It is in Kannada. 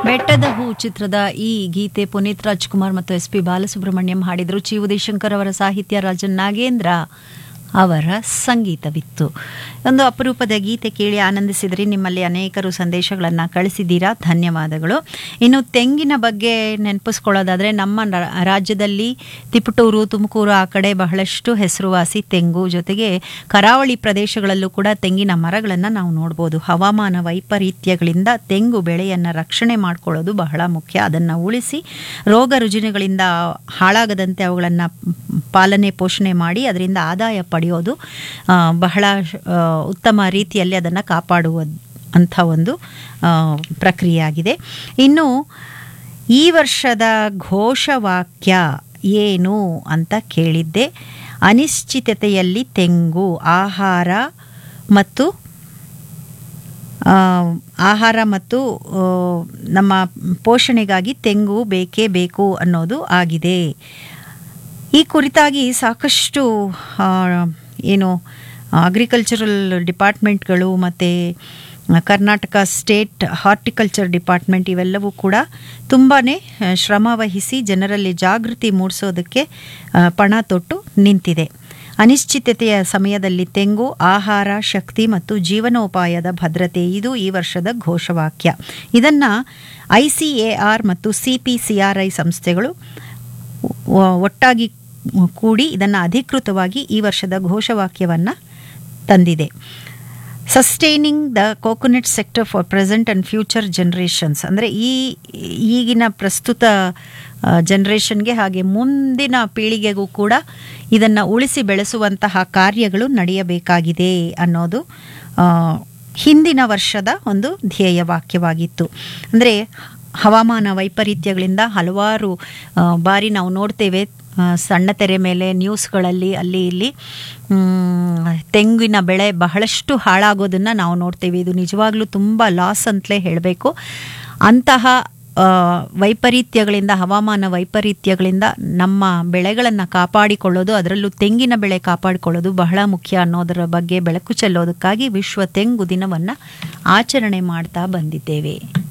ಬೆಟ್ಟದ ಹೂ ಚಿತ್ರದ ಈ ಗೀತೆ ಪುನೀತ್ ರಾಜ್ಕುಮಾರ್ ಮತ್ತು ಎಸ್ ಪಿ ಬಾಲಸುಬ್ರಹ್ಮಣ್ಯಂ ಹಾಡಿದರು ಚಿ ಉದಯಶಂಕರ್ ಅವರ ಸಾಹಿತ್ಯ ರಾಜನ್ ನಾಗೇಂದ್ರ ಅವರ ಸಂಗೀತವಿತ್ತು ಒಂದು ಅಪರೂಪದ ಗೀತೆ ಕೇಳಿ ಆನಂದಿಸಿದ್ರಿ ನಿಮ್ಮಲ್ಲಿ ಅನೇಕರು ಸಂದೇಶಗಳನ್ನು ಕಳಿಸಿದ್ದೀರಾ ಧನ್ಯವಾದಗಳು ಇನ್ನು ತೆಂಗಿನ ಬಗ್ಗೆ ನೆನಪಿಸ್ಕೊಳ್ಳೋದಾದರೆ ನಮ್ಮ ರ- ರಾಜ್ಯದಲ್ಲಿ ತಿಪಟೂರು ತುಮಕೂರು ಆ ಕಡೆ ಬಹಳಷ್ಟು ಹೆಸರುವಾಸಿ ತೆಂಗು ಜೊತೆಗೆ ಕರಾವಳಿ ಪ್ರದೇಶಗಳಲ್ಲೂ ಕೂಡ ತೆಂಗಿನ ಮರಗಳನ್ನು ನಾವು ನೋಡ್ಬೋದು ಹವಾಮಾನ ವೈಪರೀತ್ಯಗಳಿಂದ ತೆಂಗು ಬೆಳೆಯನ್ನು ರಕ್ಷಣೆ ಮಾಡ್ಕೊಳ್ಳೋದು ಬಹಳ ಮುಖ್ಯ ಅದನ್ನು ಉಳಿಸಿ ರೋಗ ರುಜಿನಗಳಿಂದ ಹಾಳಾಗದಂತೆ ಅವುಗಳನ್ನು ಪಾಲನೆ ಪೋಷಣೆ ಮಾಡಿ ಅದರಿಂದ ಆದಾಯ ಪಡೆಯೋದು ಆ, ಬಹಳ ಆ, ಉತ್ತಮ ರೀತಿಯಲ್ಲಿ ಅದನ್ನು ಕಾಪಾಡುವ ಅಂಥ ಒಂದು ಆ, ಪ್ರಕ್ರಿಯೆಯಾಗಿದೆ ಇನ್ನು ಈ ವರ್ಷದ ಘೋಷವಾಕ್ಯ ಏನು ಅಂತ ಕೇಳಿದ್ದೆ ಅನಿಶ್ಚಿತತೆಯಲ್ಲಿ ತೆಂಗು ಆಹಾರ ಮತ್ತು ಆ, ಆಹಾರ ಮತ್ತು ಆ, ನಮ್ಮ ಪೋಷಣೆಗಾಗಿ ತೆಂಗು ಬೇಕೇ ಬೇಕು ಅನ್ನೋದು ಆಗಿದೆ ಈ ಕುರಿತಾಗಿ ಸಾಕಷ್ಟು ಆ, ಏನು ಅಗ್ರಿಕಲ್ಚರಲ್ ಡಿಪಾರ್ಟ್ಮೆಂಟ್ಗಳು ಮತ್ತು ಕರ್ನಾಟಕ ಸ್ಟೇಟ್ ಹಾರ್ಟಿಕಲ್ಚರ್ ಡಿಪಾರ್ಟ್ಮೆಂಟ್ ಇವೆಲ್ಲವೂ ಕೂಡ ತುಂಬಾ ಶ್ರಮ ವಹಿಸಿ ಜನರಲ್ಲಿ ಜಾಗೃತಿ ಮೂಡಿಸೋದಕ್ಕೆ ಆ, ಪಣ ತೊಟ್ಟು ನಿಂತಿದೆ ಅನಿಶ್ಚಿತತೆಯ ಸಮಯದಲ್ಲಿ ತೆಂಗು ಆಹಾರ ಶಕ್ತಿ ಮತ್ತು ಜೀವನೋಪಾಯದ ಭದ್ರತೆ ಇದು ಈ ವರ್ಷದ ಘೋಷವಾಕ್ಯ ಇದನ್ನು ಐ ಸಿ ಎ ಆರ್ ಮತ್ತು C P C R I ಸಂಸ್ಥೆಗಳು ಒ- ಒಟ್ಟಾಗಿ ಕೂಡಿ ಇದನ್ನು ಅಧಿಕೃತವಾಗಿ ಈ ವರ್ಷದ ಘೋಷವಾಕ್ಯವನ್ನು ತಂದಿದೆ sustaining the coconut sector for present and future generations ಅಂದರೆ ಈ ಈಗಿನ ಪ್ರಸ್ತುತ ಜನ್ರೇಷನ್ಗೆ ಹಾಗೆ ಮುಂದಿನ ಪೀಳಿಗೆಗೂ ಕೂಡ ಇದನ್ನು ಉಳಿಸಿ ಬೆಳೆಸುವಂತಹ ಕಾರ್ಯಗಳು ನಡೆಯಬೇಕಾಗಿದೆ ಅನ್ನೋದು ಆ, ಹಿಂದಿನ ವರ್ಷದ ಒಂದು ಧ್ಯೇಯ ವಾಕ್ಯವಾಗಿತ್ತು ಅಂದರೆ ಹವಾಮಾನ ವೈಪರೀತ್ಯಗಳಿಂದ ಹಲವಾರು ಆ, ಬಾರಿ ನಾವು ನೋಡ್ತೇವೆ ಆ, ಸಣ್ಣ ತೆರೆ ಮೇಲೆ ನ್ಯೂಸ್ಗಳಲ್ಲಿ ಅಲ್ಲಿ ಇಲ್ಲಿ ಮ್, ತೆಂಗಿನ ಬೆಳೆ ಬಹಳಷ್ಟು ಹಾಳಾಗೋದನ್ನು ನಾವು ನೋಡ್ತೇವೆ ಇದು ನಿಜವಾಗ್ಲೂ ತುಂಬ ಲಾಸ್ ಅಂತಲೇ ಹೇಳಬೇಕು ಅಂತಹ ಆ, ವೈಪರೀತ್ಯಗಳಿಂದ ಹವಾಮಾನ ವೈಪರೀತ್ಯಗಳಿಂದ ನಮ್ಮ ಬೆಳೆಗಳನ್ನು ಕಾಪಾಡಿಕೊಳ್ಳೋದು ಅದರಲ್ಲೂ ತೆಂಗಿನ ಬೆಳೆ ಕಾಪಾಡಿಕೊಳ್ಳೋದು ಬಹಳ ಮುಖ್ಯ ಅನ್ನೋದರ ಬಗ್ಗೆ ಬೆಳಕು ಚೆಲ್ಲೋದಕ್ಕಾಗಿ ವಿಶ್ವ ತೆಂಗು ದಿನವನ್ನು ಆಚರಣೆ ಮಾಡ್ತಾ ಬಂದಿದ್ದೇವೆ